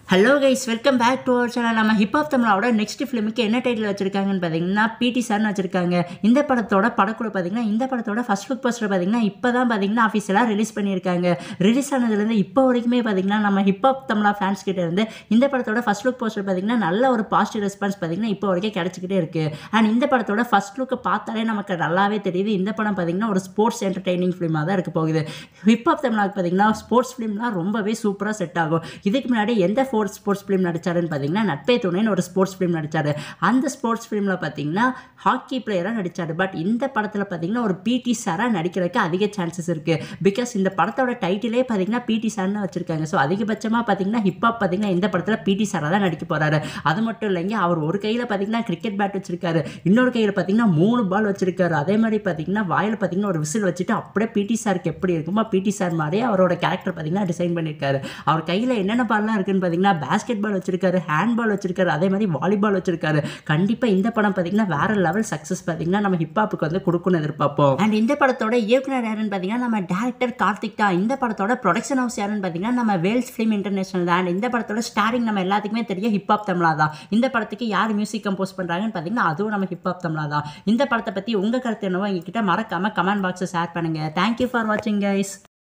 hello guys welcome back to our channel நம்ம hip hop தமிழோட next ஃபிலிமுக்கு என்ன டைட்டில் வச்சிருக்காங்கன்னு பார்த்தீங்கன்னா பிடி சார்னு வச்சிருக்காங்க இந்த படத்தோட படக்குழு பார்த்தீங்கன்னா இந்த படத்தோட ஃபர்ஸ்ட் லுக் போஸ்டர் பார்த்தீங்கன்னா இப்போ தான் பார்த்தீங்கன்னா அஃபீஷியலாக ரிலீஸ் பண்ணியிருக்காங்க ரிலீஸ் ஆனதுலேருந்து இப்போ வரைக்குமே பார்த்தீங்கன்னா நம்ம ஹிப்ஹாப் தமிழா ஃபேன்ஸ் கிட்ட இருந்து இந்த படத்தோட ஃபர்ஸ்ட் லுக் போஸ்டர் பார்த்தீங்கன்னா நல்ல ஒரு பாசிட்டிவ் ரெஸ்பான்ஸ் பார்த்தீங்கன்னா இப்போ வரைக்கும் கிடச்சிக்கிட்டே இருக்கு அண்ட் இந்த படத்தோட ஃபர்ஸ்ட் லுக்கை பார்த்தாலே நமக்கு நல்லாவே தெரியுது இந்த படம் பார்த்தீங்கன்னா ஒரு ஸ்போர்ட்ஸ் என்டர்டைனிங் ஃபிலிமாக தான் இருக்க போகுது ஹிப்ஹாப் தமிழாக்கு பார்த்தீங்கன்னா ஸ்போர்ட்ஸ் ஃபிலிம்லாம் ரொம்பவே சூப்பராக செட் ஆகும் இதுக்கு முன்னாடி எந்த ஃபோர் ஸ்போர்ட்ஸ் ஃபிலிம் நடிச்சாருன்னு பார்த்தீங்கன்னா நட்பே துணைன்னு ஒரு ஸ்போர்ட்ஸ் ஃபிலிம் நடிச்சாரு அந்த ஸ்போர்ட்ஸ் ஃபிலிமில் பார்த்தீங்கன்னா ஹாக்கி பிளேயராக நடிச்சாரு பட் இந்த படத்தில் பார்த்தீங்கன்னா ஒரு பிடி சாராக நடிக்கிறதுக்கு அதிக சான்சஸ் இருக்குது பிகாஸ் இந்த படத்தோட டைட்டிலே பார்த்தீங்கன்னா பிடி சார்னு வச்சிருக்காங்க ஸோ அதிகபட்சமாக பார்த்தீங்கன்னா ஹிப்ஹாப் பார்த்தீங்கன்னா இந்த படத்தில் பிடி சாராக தான் நடிக்க போகிறாரு அது மட்டும் இல்லைங்க அவர் ஒரு கையில் பார்த்தீங்கன்னா கிரிக்கெட் பேட் வச்சிருக்காரு இன்னொரு கையில் பார்த்தீங்கன்னா மூணு பால் வச்சிருக்காரு அதே மாதிரி பார்த்தீங்கன்னா வாயில் பார்த்தீங்கன்னா ஒரு விசில் வச்சுட்டு அப்படியே பிடி சாருக்கு எப்படி இருக்குமோ பிடி சார் மாதிரியே அவரோட கேரக்டர் பார்த்தீங்கன்னா டிசைன் பண்ணியிருக்காரு அவர் கையில் என்னென்ன பால்லாம் இருக்குன்னு பார்த்தீங்கன்னா பேஸ்கெட் பால் வச்சிருக்காரு ஹேண்ட் பால் வச்சிருக்காரு அதே மாதிரி வாலிபால் வச்சிருக்காரு கண்டிப்பாக இந்த படம் பார்த்தீங்கன்னா வேற லெவல் சக்ஸஸ் பார்த்தீங்கன்னா நம்ம ஹிப்ஹாப்புக்கு வந்து கொடுக்கணும்னு எதிர்பார்ப்போம் அண்ட் இந்த படத்தோட இயக்குனர் யாருன்னு பார்த்தீங்கன்னா நம்ம டேரக்டர் கார்த்திக் தான் இந்த படத்தோட ப்ரொடக்ஷன் ஹவுஸ் யாருன்னு பார்த்தீங்கன்னா நம்ம வேல்ஸ் ஃபிலிம் இன்டர்நேஷனல் தான் அண்ட் இந்த படத்தோட ஸ்டாரிங் நம்ம எல்லாத்துக்குமே தெரியும் ஹிப்ஹாப் தமிழா தான் இந்த படத்துக்கு யார் மியூசிக் கம்போஸ் பண்ணுறாங்கன்னு பார்த்தீங்கன்னா அதுவும் நம்ம ஹிப்ஹாப் தமிழா தான் இந்த படத்தை பற்றி உங்கள் கருத்து என்னவோ எங்ககிட்ட மறக்காம கமெண்ட் பாக்ஸை ஷேர் பண்ணுங்க தேங்க்யூ ஃபார் வாட்சிங் கைஸ்